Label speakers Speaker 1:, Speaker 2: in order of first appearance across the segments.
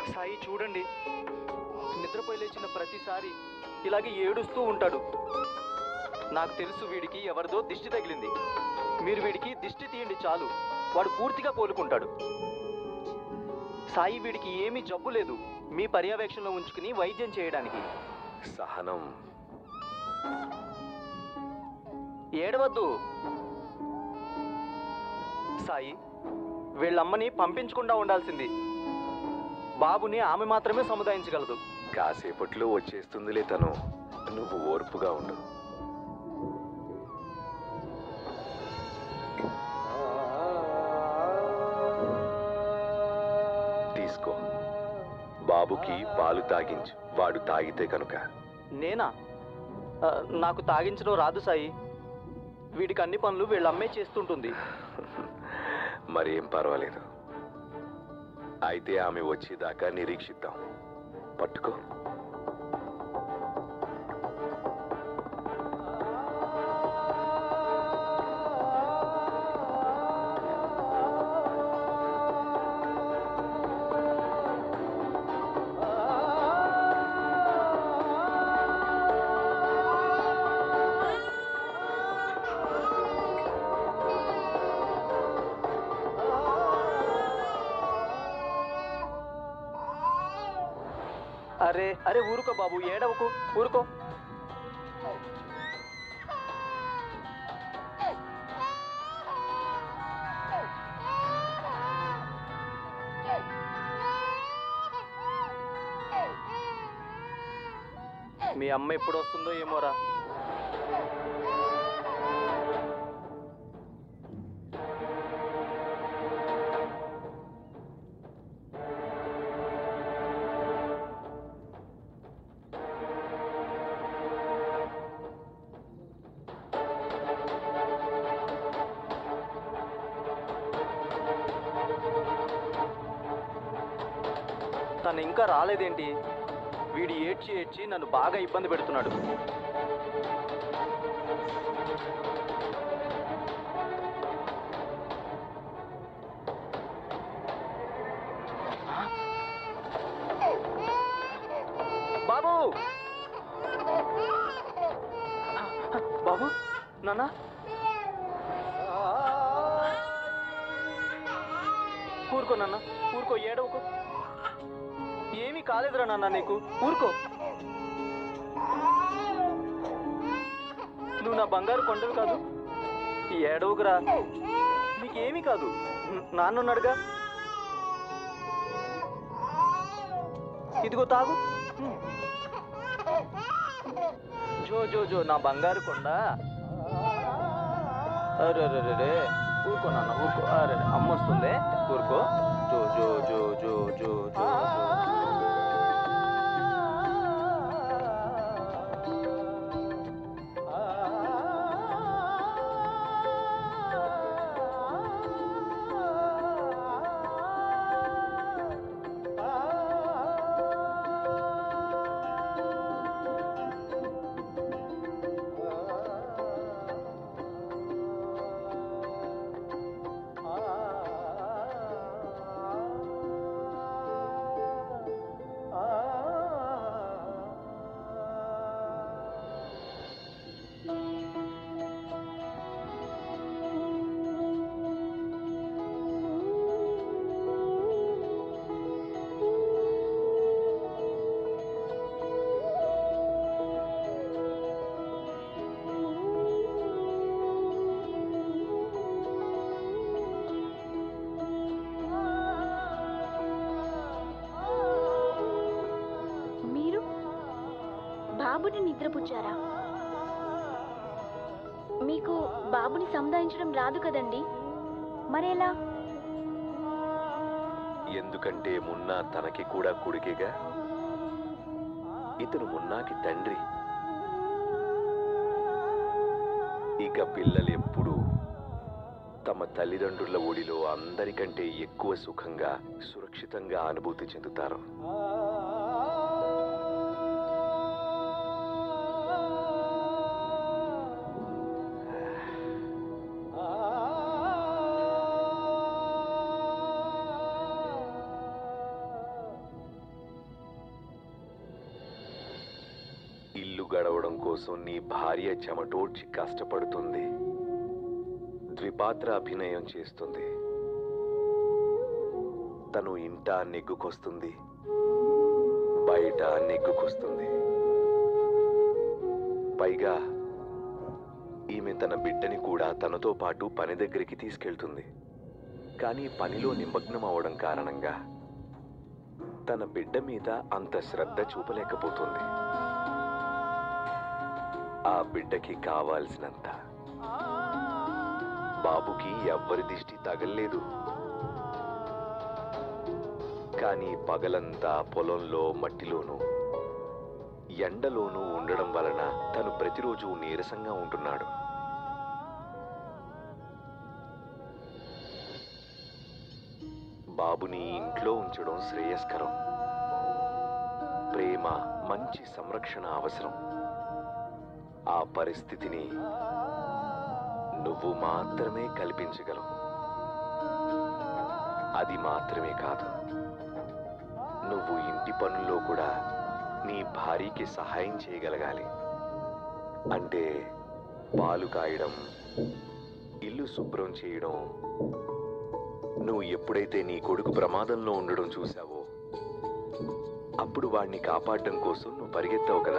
Speaker 1: సాయి చూడండి నిద్రపోయి లేచిన ప్రతిసారి ఇలాగే ఏడుస్తూ ఉంటాడు నాకు తెలుసు వీడికి ఎవరిదో దిష్టి తగిలింది మీరు వీడికి దిష్టి తీయండి చాలు వాడు పూర్తిగా కోలుకుంటాడు సాయి వీడికి ఏమీ జబ్బు లేదు మీ పర్యవేక్షణలో ఉంచుకుని వైద్యం చేయడానికి
Speaker 2: సహనం
Speaker 1: ఏడవద్దు సాయి వీళ్ళమ్మని పంపించకుండా ఉండాల్సింది బాబుని ఆమె మాత్రమే సముదాయించగలదు
Speaker 2: కాసేపట్లో వచ్చేస్తుందిలే తను నువ్వు ఓర్పుగా ఉండు తీసుకో బాబుకి పాలు తాగించు వాడు తాగితే కనుక
Speaker 1: నేనా ఆ, నాకు తాగించడం రాదు సాయి వీడికి అన్ని పనులు వీళ్ళమ్మే చేస్తుంటుంది
Speaker 2: మరేం పర్వాలేదు అయితే ఆమె వచ్చేదాకా నిరీక్షిద్దాం పట్టుకో
Speaker 1: అరే అరే ఊరుకో బాబు ఏడవకు ఊరుకో మీ అమ్మ ఎప్పుడు వస్తుందో ఏమోరా తను ఇంకా రాలేదేంటి వీడి ఏడ్చి ఏడ్చి నన్ను బాగా ఇబ్బంది పెడుతున్నాడు బాబు బాబు నాన్న ఊరుకో నాన్న ఊరుకో ఏడవకు ఏమీ కాలేదురా నాన్న నీకు ఊరుకో నువ్వు నా బంగారు కొండవి కాదు ఈ ఏడవకురా నీకేమీ కాదు న- నాన్నున్నాడుగా ఇదిగో తాగు హ్మ్. జో జో జో నా బంగారు కొండ అరే అరే అరే, అరే ఊరుకో నాన్న ఊరుకో అరే అరే, అమ్మ వస్తుంది ఊరుకో జో జో జో జో జో జో జో
Speaker 3: మీరు బాబుని నిద్రపుచ్చారా మీకు బాబుని సముదాయించడం రాదు కదండి మరేలా
Speaker 2: ఎందుకంటే మున్నా తనకి కూడా కొడుకేగా ఇతను మున్నాకి తండ్రి ఇక పిల్లలు ఎప్పుడూ తమ తల్లిదండ్రుల ఒడిలో అందరికంటే ఎక్కువ సుఖంగా సురక్షితంగా అనుభూతి చెందుతారు ఇల్లు గడవడం కోసం నీ భార్య చెమటోడ్చి కష్టపడుతుంది ద్విపాత్ర అభినయం చేస్తుంది తను ఇంట నెగ్గుకొస్తుంది బయట నెగ్గుకొస్తుంది పైగా ఈమె తన బిడ్డని కూడా తనతో పాటు పని దగ్గరికి తీసుకెళ్తుంది కానీ పనిలో నిమగ్నం అవడం కారణంగా తన బిడ్డ మీద అంత శ్రద్ధ చూపలేకపోతుంది ఆ బిడ్డకి కావాల్సినంత బాబుకి ఎవ్వరి దిష్టి తగల్లేదు కానీ పగలంతా పొలంలో మట్టిలోనూ ఎండలోనూ ఉండడం వలన తను ప్రతిరోజు నీరసంగా ఉంటున్నాడు బాబుని ఇంట్లో ఉంచడం శ్రేయస్కరం ప్రేమ మంచి సంరక్షణ అవసరం ఆ పరిస్థితిని నువ్వు మాత్రమే కల్పించగలవు అది మాత్రమే కాదు నువ్వు ఇంటి పనుల్లో కూడా నీ భార్యకి సహాయం చేయగలగాలి అంటే పాలు కాయడం ఇల్లు శుభ్రం చేయడం నువ్వు ఎప్పుడైతే నీ కొడుకు ప్రమాదంలో ఉండడం చూసావో అప్పుడు వాడిని కాపాడడం కోసం నువ్వు పరిగెత్తావు కదా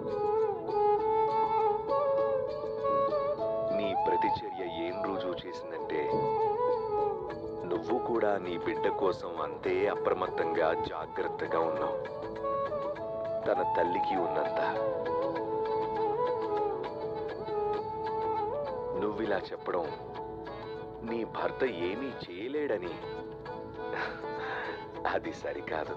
Speaker 2: నీ ప్రతిచర్య ఏం రుజువు చేసిందంటే నువ్వు కూడా నీ బిడ్డ కోసం అంతే అప్రమత్తంగా జాగ్రత్తగా ఉన్నావు తన తల్లికి ఉన్నంత నువ్విలా చెప్పడం నీ భర్త ఏమీ చేయలేడని అది సరికాదు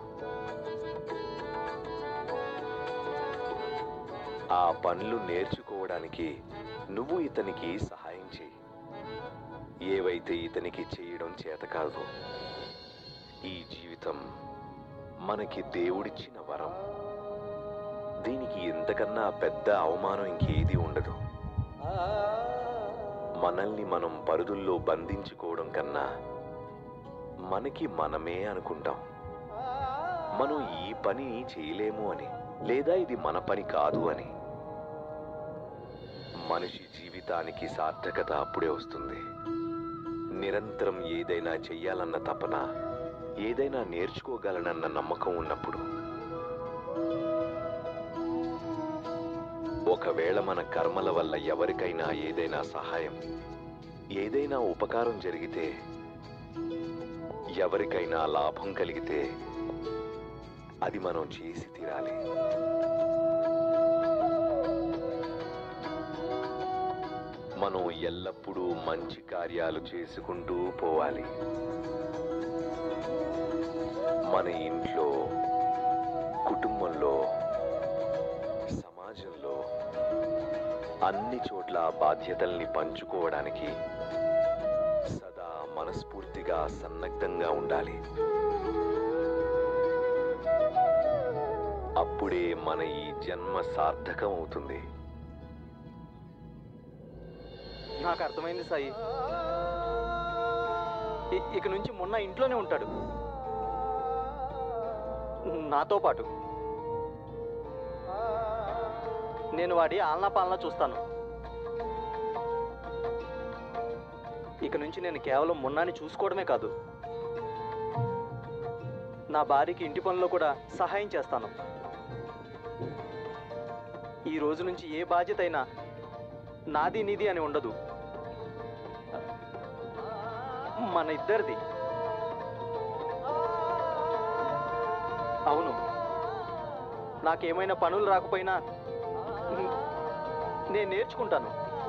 Speaker 2: ఆ పనులు నేర్చుకోవడానికి నువ్వు ఇతనికి సహాయం చేయి ఏవైతే ఇతనికి చేయడం చేత కాదు ఈ జీవితం మనకి దేవుడిచ్చిన వరం దీనికి ఇంతకన్నా పెద్ద అవమానం ఇంకేది ఉండదు మనల్ని మనం పరుదుల్లో బంధించుకోవడం కన్నా మనకి మనమే అనుకుంటాం మనం ఈ పని చేయలేము అని లేదా ఇది మన పని కాదు అని మనిషి జీవితానికి సార్థకత అప్పుడే వస్తుంది నిరంతరం ఏదైనా చెయ్యాలన్న తపన ఏదైనా నేర్చుకోగలనన్న నమ్మకం ఉన్నప్పుడు ఒకవేళ మన కర్మల వల్ల ఎవరికైనా ఏదైనా సహాయం ఏదైనా ఉపకారం జరిగితే ఎవరికైనా లాభం కలిగితే అది మనం చేసి తీరాలి మనం ఎల్లప్పుడూ మంచి కార్యాలు చేసుకుంటూ పోవాలి మన ఇంట్లో కుటుంబంలో సమాజంలో అన్ని చోట్ల బాధ్యతల్ని పంచుకోవడానికి సదా మనస్ఫూర్తిగా సన్నద్ధంగా ఉండాలి అప్పుడే మన ఈ జన్మ సార్థకం అవుతుంది
Speaker 1: నాకు అర్థమైంది సాయి ఇ- ఇక నుంచి మొన్న ఇంట్లోనే ఉంటాడు నాతో పాటు నేను వాడి ఆలనా పాలనా చూస్తాను ఇక నుంచి నేను కేవలం మొన్నాని చూసుకోవడమే కాదు నా భార్యకి ఇంటి పనుల్లో కూడా సహాయం చేస్తాను ఈ రోజు నుంచి ఏ బాధ్యత అయినా నాది నీది అని ఉండదు మన ఇద్దరిది అవును నాకేమైనా పనులు రాకపోయినా నేను నేర్చుకుంటాను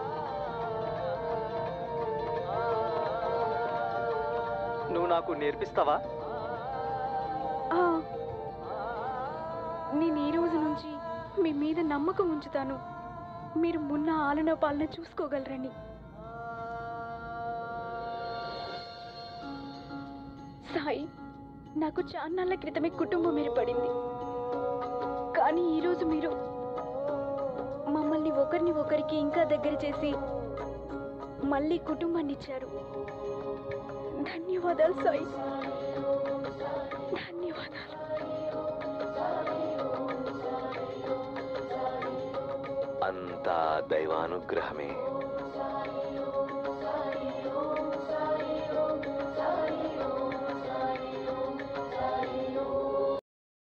Speaker 1: నువ్వు నాకు నేర్పిస్తావా
Speaker 3: ఆ, నేను ఈ రోజు నుంచి మీ మీద నమ్మకం ఉంచుతాను మీరు మున్న ఆలన పాలన చూసుకోగలరని సాయి నాకు చాన్నాళ్ళ క్రితమే కుటుంబం ఏర్పడింది కానీ ఈరోజు మీరు మమ్మల్ని ఒకరిని ఒకరికి ఇంకా దగ్గర చేసి మళ్ళీ కుటుంబాన్ని ఇచ్చారు ధన్యవాదాలు సాయి ధన్యవాదాలు
Speaker 2: అంతా దైవానుగ్రహమే